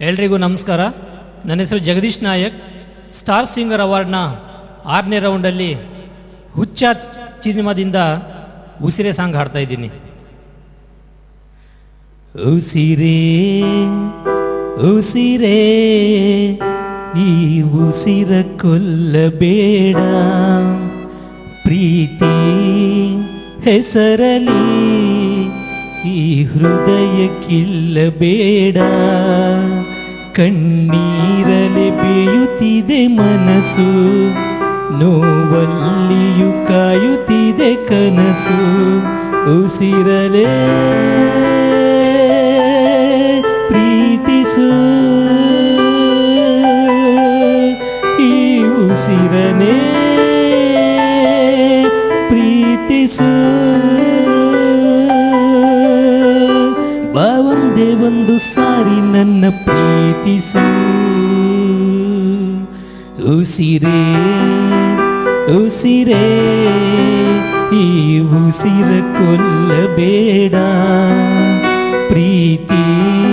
ಎಲ್ರಿಗೂ ನಮಸ್ಕಾರ ನನ್ನ ಹೆಸರು ಜಗದೀಶ್ ನಾಯಕ್ ಸ್ಟಾರ್ ಸಿಂಗರ್ ಅವಾರ್ಡ್ನ ಆರನೇ ರೌಂಡಲ್ಲಿ ಹುಚ್ಚ ಸಿನಿಮಾದಿಂದ ಉಸಿರೆ ಸಾಂಗ್ ಹಾಡ್ತಾ ಇದ್ದೀನಿ ಉಸಿರೇ ಉಸಿರೇ ಈ ಉಸಿರ ಕೊಲ್ಲಬೇಡ ಪ್ರೀತಿ ಹೆಸರಲಿ ಈ ಹೃದಯ ಕಿಲ್ಲಬೇಡ ಕಣ್ಣೀರಲೆ ಬೇಯುತ್ತಿದೆ ಮನಸ್ಸು ನೋವಲ್ಲಿಯೂ ಕಾಯುತ್ತಿದೆ ಕನಸು ಉಸಿರಲೇ ಪ್ರೀತಿಸು ಈ ಉಸಿರನೇ ಪ್ರೀತಿಸು ಬಾ ಒಂದೇ ಒಂದು ಸಾರಿ ನನ್ನ ಪ್ರೀತಿಸು ಉಸಿರೇ ಉಸಿರೇ ಈ ಉಸಿರ ಕೊಲ್ಲಬೇಡ ಪ್ರೀತಿ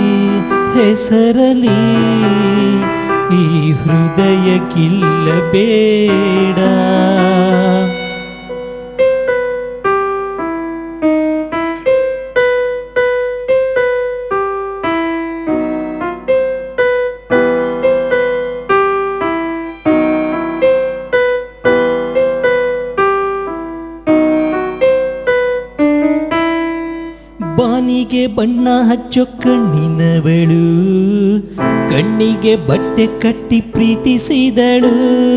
ಹೆಸರಲಿ ಈ ಹೃದಯ ಕಿಲ್ಲಬೇಡ ಬಾನಿಗೆ ಬಣ್ಣ ಹಚ್ಚೋ ಕಣ್ಣಿನವಳು ಕಣ್ಣಿಗೆ ಬಟ್ಟೆ ಕಟ್ಟಿ ಪ್ರೀತಿಸಿದಳು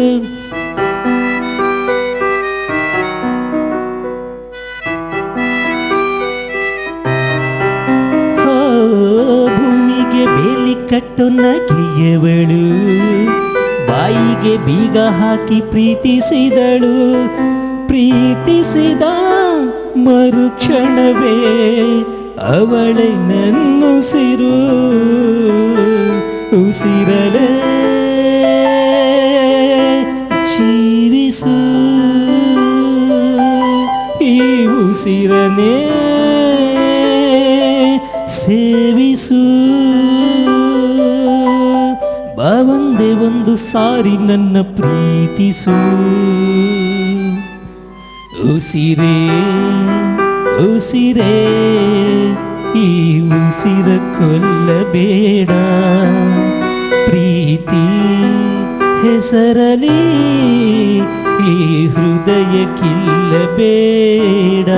ಹೋ, ಭೂಮಿಗೆ ಬೇಲಿ ಕಟ್ಟೋ ನಗೆಯವಳು ಬಾಯಿಗೆ ಬೀಗ ಹಾಕಿ ಪ್ರೀತಿಸಿದಳು ಪ್ರೀತಿಸಿದ ಮರುಕ್ಷಣವೇ ಅವಳೆ ನನ್ನುಸಿರು ಉಸಿರಲೇ ಜೀವಿಸು ಈ ಉಸಿರನೇ ಸೇವಿಸು ಬಾ ಒಂದೇ ಒಂದು ಸಾರಿ ನನ್ನ ಪ್ರೀತಿಸು ಉಸಿರೇ ಉಸಿರೇ ಈ ಉಸಿರ ಕೊಲ್ಲಬೇಡ ಪ್ರೀತಿ ಹೆಸರಲಿ ಈ ಹೃದಯ ಕಿಲ್ಲಬೇಡ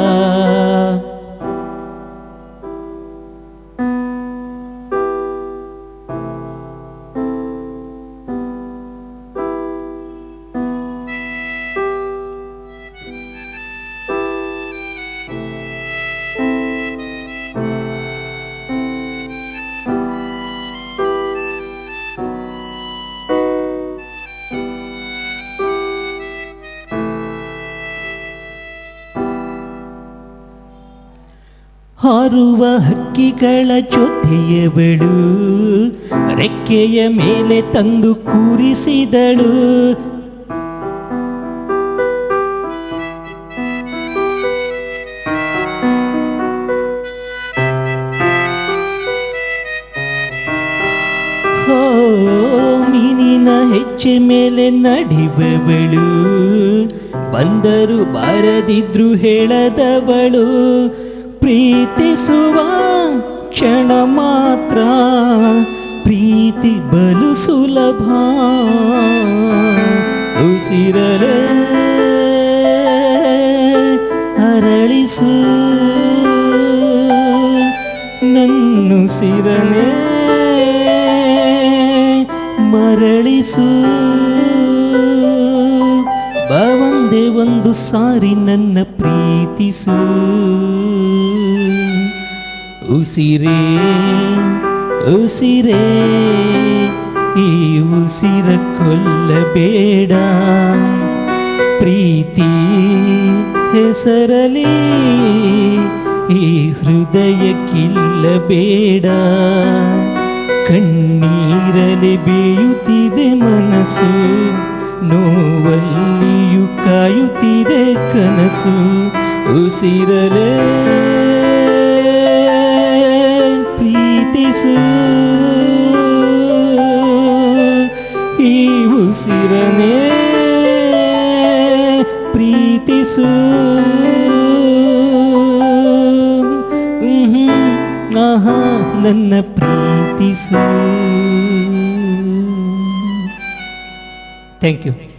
ಹಾರುವ ಹಕ್ಕಿಗಳ ಜೊತೆಯವಳು ರೆಕ್ಕೆಯ ಮೇಲೆ ತಂದು ಕೂರಿಸಿದಳು ಹೋ ಮೀನಿನ ಹೆಚ್ಚೆ ಮೇಲೆ ನಡಿಬವಳು ಬಂದರು ಬಾರದಿದ್ರು ಹೇಳದವಳು ಪ್ರೀತಿಸುವ ಕ್ಷಣ ಮಾತ್ರ ಪ್ರೀತಿ ಬಲು ಸುಲಭ ಉಸಿರಲೇ ಅರಳಿಸು ನನ್ನುಸಿರನೇ ಮರಳಿಸು ಬಾ ಒಂದೇ ಒಂದು ಸಾರಿ ನನ್ನ ಪ್ರೀತಿಸು ಉಸಿರೇ ಉಸಿರೇ ಈ ಉಸಿರ ಕೊಲ್ಲಬೇಡ ಪ್ರೀತಿ ಹೆಸರಲಿ ಈ ಹೃದಯ ಕಿಲ್ಲಬೇಡ ಕಣ್ಣೀರಲೆ ಬೇಯುತ್ತಿದೆ ಮನಸ್ಸು ನೋವಲ್ಲಿಯೂ ಕಾಯುತ್ತಿದೆ ಕನಸು ಉಸಿರಲೇ ಪ್ರೀತಿಸು ಉಸಿರನೇ ಪ್ರೀತಿಸು ಮ್ಹೂ. ಆಹಾ ನನ್ನ ಪ್ರೀತಿಸು ಥ್ಯಾಂಕ್ ಯು